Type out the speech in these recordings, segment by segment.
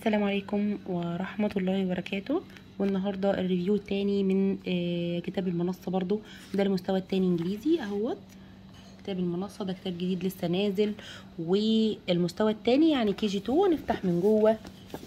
السلام عليكم ورحمة الله وبركاته والنهاردة الريفيو التاني من آه، كتاب المنصة برضو ده المستوى التاني انجليزي اهوت كتاب المنصة ده كتاب جديد لسه نازل والمستوى التاني يعني كي جي 2 نفتح من جوه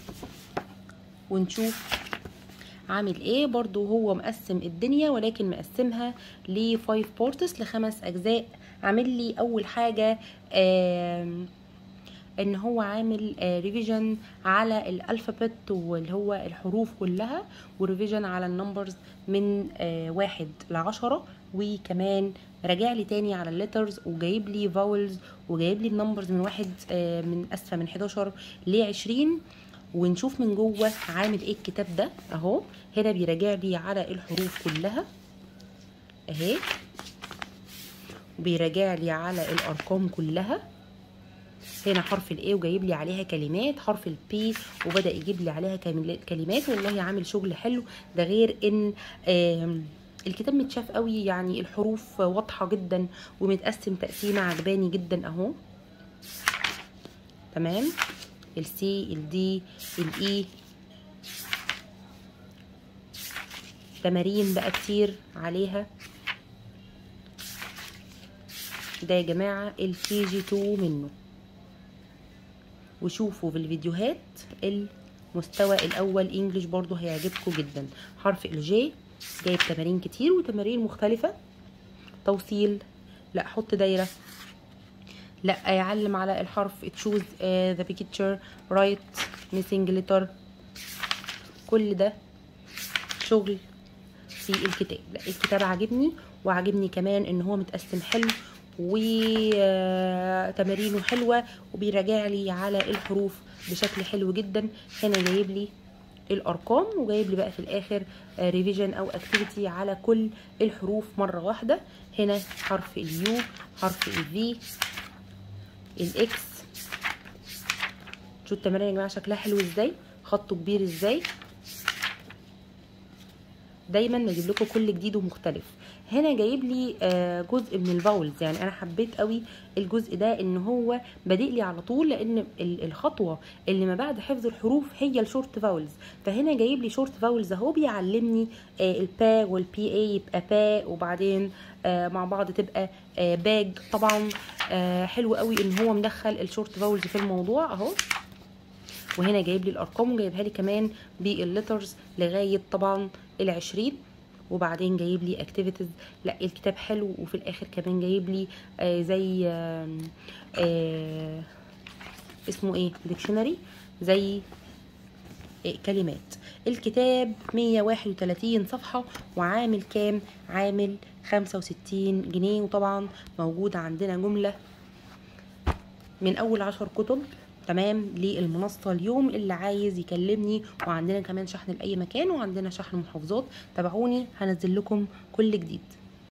ونشوف عامل ايه برضو هو مقسم الدنيا ولكن مقسمها ل 5 بورتس لخمس اجزاء عامل لي اول حاجة آم ان هو عامل ريفيجن على الالفابت واللي هو الحروف كلها وريفيجن على النمبرز من آه، واحد لعشرة وكمان راجع لي تاني على الليترز وجايب لي فاولز وجايب لي النمبرز من واحد آه، من اسفه من 11 ل 20 ونشوف من جوه عامل ايه الكتاب ده اهو هنا بيراجع لي على الحروف كلها اهي بيراجع لي على الارقام كلها هنا حرف الاي وجايب لي عليها كلمات حرف البي وبدا يجيب لي عليها كمل- كلمات والله عامل شغل حلو ده غير ان آم، الكتاب متشاف قوي يعني الحروف واضحه جدا ومتقسم تقسيمه عجباني جدا اهو تمام السي الدي الاي تمارين بقى كتير عليها ده يا جماعه الكي جي 2 منه وشوفوا في الفيديوهات المستوى الاول انجليش برضو هيعجبكم جدا حرف الجي جايب تمارين كتير وتمارين مختلفة توصيل لا حط دايرة لا يعلم على الحرف تشوز ذا picture رايت missing letter كل ده شغل في الكتاب لا الكتاب عاجبني وعاجبني كمان ان هو متقسم حلو وتمارينه حلوه وبيراجع لي على الحروف بشكل حلو جدا هنا جايب لي الارقام وجايب لي بقى في الاخر ريفيجن او اكتيفيتي على كل الحروف مره واحده هنا حرف اليو حرف الفي الاكس شو التمارين يا جماعه شكلها حلو ازاي خطه كبير ازاي دايما بجيب لكم كل جديد ومختلف هنا جايب لي آه، جزء من الفاولز يعني انا حبيت قوي الجزء ده ان هو بادئ لي على طول لان ال- الخطوه اللي ما بعد حفظ الحروف هي الشورت فاولز فهنا جايب لي شورت فاولز اهو بيعلمني آه، البا والبي اي يبقى با وبعدين آه، مع بعض تبقى آه، باج طبعا آه، حلو قوي ان هو مدخل الشورت فاولز في الموضوع اهو وهنا جايب لي الارقام وجايبها لي كمان بالليترز لغايه طبعا العشرين وبعدين جايب لي اكتيفيتيز لا الكتاب حلو وفي الاخر كمان جايب لي آه زي آه آه اسمه ايه ديكشنري زي آه كلمات الكتاب 131 صفحة وعامل كام عامل 65 جنيه وطبعا موجود عندنا جملة من اول عشر كتب تمام للمنصة اليوم اللي عايز يكلمني وعندنا كمان شحن لأي مكان وعندنا شحن محافظات تابعوني هنزل لكم كل جديد